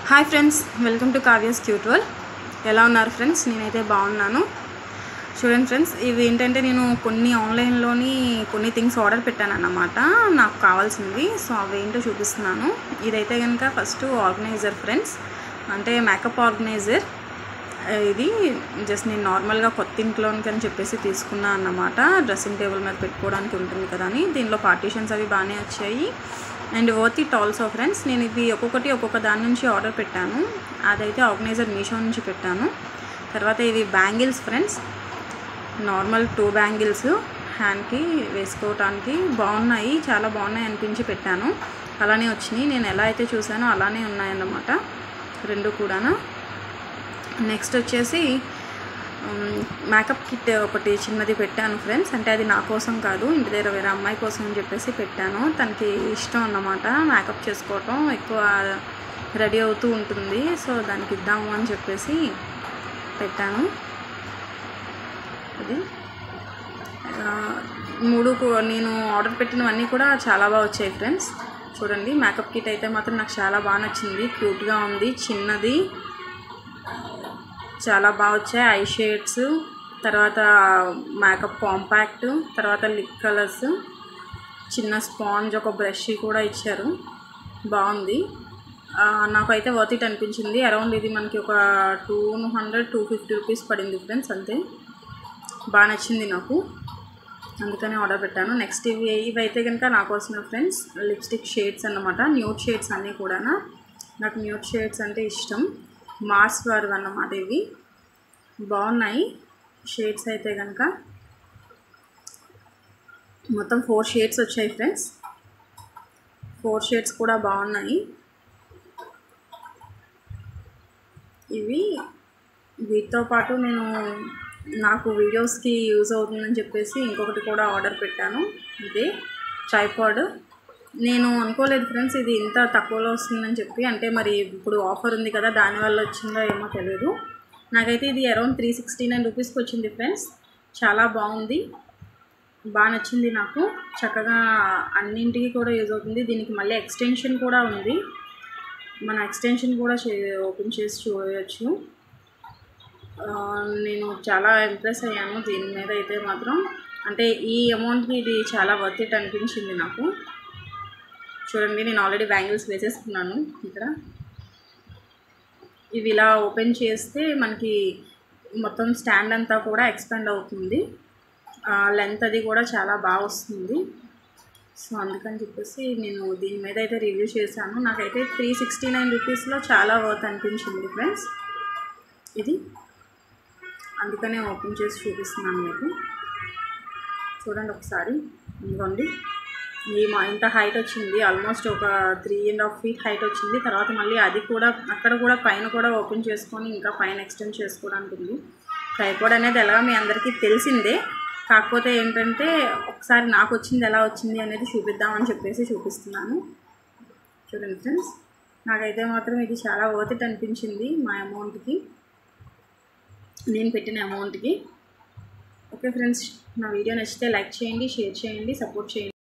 hi friends welcome to Kavya's cute world ఎలా ఉన్నారు friends నేనైతే బాగున్నాను చూడండి ఫ్రెండ్స్ ఇవి ఏంటంటే నేను కొన్ని ఆన్లైన్లోని కొన్ని థింగ్స్ ఆర్డర్ పెట్టాను అన్నమాట నాకు కావాల్సింది సో అవి ఏంటో చూపిస్తున్నాను ఇదైతే కనుక ఫస్ట్ ఆర్గనైజర్ ఫ్రెండ్స్ అంటే మేకప్ ఆర్గనైజర్ ఇది జస్ట్ నేను నార్మల్గా కొత్త ఇంట్లోనికి అని చెప్పేసి తీసుకున్నా అన్నమాట డ్రెస్సింగ్ టేబుల్ మీద పెట్టుకోవడానికి ఉంటుంది కదా అని దీనిలో పార్టీషన్స్ అవి బాగానే వచ్చాయి and worth it also friends నేను ఇది ఒక్కొక్కటి ఒక్కొక్క దాని నుంచి ఆర్డర్ పెట్టాను అదైతే ఆర్గనైజర్ మీషో నుంచి పెట్టాను తర్వాత ఇవి bangles friends normal two bangles హ్యాండ్కి వేసుకోవటానికి బాగున్నాయి చాలా బాగున్నాయి అనిపించి పెట్టాను అలానే వచ్చినాయి నేను ఎలా అయితే చూసానో అలానే ఉన్నాయన్నమాట రెండు కూడాను నెక్స్ట్ వచ్చేసి మేకప్ కిట్ ఒకటి చిన్నది పెట్టాను ఫ్రెండ్స్ అంటే అది నా కోసం కాదు ఇంటి దగ్గర వేరే అమ్మాయి కోసం అని చెప్పేసి పెట్టాను తనకి ఇష్టం అన్నమాట మేకప్ చేసుకోవటం ఎక్కువ రెడీ అవుతూ ఉంటుంది సో దానికి ఇద్దాము అని చెప్పేసి పెట్టాను అది ఆ, మూడు కూ- నేను ఆర్డర్ పెట్టినవన్నీ కూడా చాలా బాగా వచ్చాయి ఫ్రెండ్స్ చూడండి మేకప్ కిట్ అయితే మాత్రం నాకు చాలా బాగా నచ్చింది క్యూట్గా ఉంది చిన్నది చాలా బాగా వచ్చాయి ఐ షేడ్స్ తర్వాత మేకప్ కాంపాక్ట్ తర్వాత లిప్ కలర్స్ చిన్న స్పాంజ్ ఒక బ్రష్ కూడా ఇచ్చారు బాగుంది ఆ, నాకైతే వర్త్ ఇట్ అనిపించింది అరౌండ్ ఇది మనకి ఒక two hundred two fifty rupees పడింది ఫ్రెండ్స్ అంతే బాగా నచ్చింది నాకు అందుకని ఆర్డర్ పెట్టాను నెక్స్ట్ ఇవి ఇవి అయితే కనుక నా కోసమే ఫ్రెండ్స్ లిప్స్టిక్ షేడ్స్ అన్నమాట న్యూట్ షేడ్స్ అన్నీ కూడా నాకు న్యూట్ షేడ్స్ అంటే ఇష్టం మాస్ వారు అన్నమాట ఇవి బాగున్నాయి షేడ్స్ అయితే కనుక మొత్తం ఫోర్ షేడ్స్ వచ్చాయి ఫ్రెండ్స్ ఫోర్ షేడ్స్ కూడా బాగున్నాయి ఇవి వీటితో పాటు నేను నాకు వీడియోస్కి యూజ్ అవుతుందని చెప్పేసి ఇంకొకటి కూడా ఆర్డర్ పెట్టాను ఇదే ట్రైపాడ్ నేను అనుకోలేదు ఫ్రెండ్స్ ఇది ఇంత తక్కువలో వస్తుందని చెప్పి అంటే మరి ఇప్పుడు ఆఫర్ ఉంది కదా దానివల్ల వచ్చిందో ఏమో తెలియదు నాకైతే ఇది అరౌండ్ త్రీ సిక్స్టీ నైన్ రూపీస్కి వచ్చింది ఫ్రెండ్స్ చాలా బాగుంది బాగా నచ్చింది నాకు చక్కగా అన్నింటికి కూడా యూజ్ అవుతుంది దీనికి మళ్ళీ ఎక్స్టెన్షన్ కూడా ఉంది మన ఎక్స్టెన్షన్ కూడా చే ఓపెన్ చేసి చూడవచ్చు ఆ, నేను చాలా ఇంప్రెస్ అయ్యాను దీని మీద అయితే మాత్రం అంటే ఈ అమౌంట్కి ఇది చాలా వర్త్ ఇట్ అనిపించింది నాకు చూడండి నేను ఆల్రెడీ బ్యాంగిల్స్ వేసేసుకున్నాను ఇక్కడ ఇవి ఇలా ఓపెన్ చేస్తే మనకి మొత్తం స్టాండ్ అంతా కూడా ఎక్స్పాండ్ అవుతుంది లెంత్ అది కూడా చాలా బాగా వస్తుంది సో అందుకని చెప్పేసి నేను దీని మీద అయితే రివ్యూ చేశాను నాకైతే త్రీ సిక్స్టీ నైన్ రూపీస్లో చాలా వర్త్ అనిపించింది ఫ్రెండ్స్ ఇది అందుకనే ఓపెన్ చేసి చూపిస్తున్నాను మీకు చూడండి ఒకసారి ఇదిగోండి ఈ మా ఇంత హైట్ వచ్చింది ఆల్మోస్ట్ ఒక three and half feet height వచ్చింది తర్వాత మళ్ళీ అది కూడా అక్కడ కూడా పైన కూడా ఓపెన్ చేసుకొని ఇంకా పైన ఎక్స్టెండ్ చేసుకోవడానికి ఉంది ట్రైపాడ్ అనేది ఎలా మీ అందరికీ తెలిసిందే కాకపోతే ఏంటంటే ఒకసారి నాకు వచ్చింది ఎలా వచ్చింది అనేది చూపిద్దామని చెప్పేసి చూపిస్తున్నాను చూడండి ఫ్రెండ్స్ నాకైతే మాత్రం ఇది చాలా వర్త్ ఇట్ అనిపించింది మా అమౌంట్కి నేను పెట్టిన అమౌంట్కి ఓకే ఫ్రెండ్స్ నా వీడియో నచ్చితే లైక్ చేయండి షేర్ చేయండి సపోర్ట్ చేయండి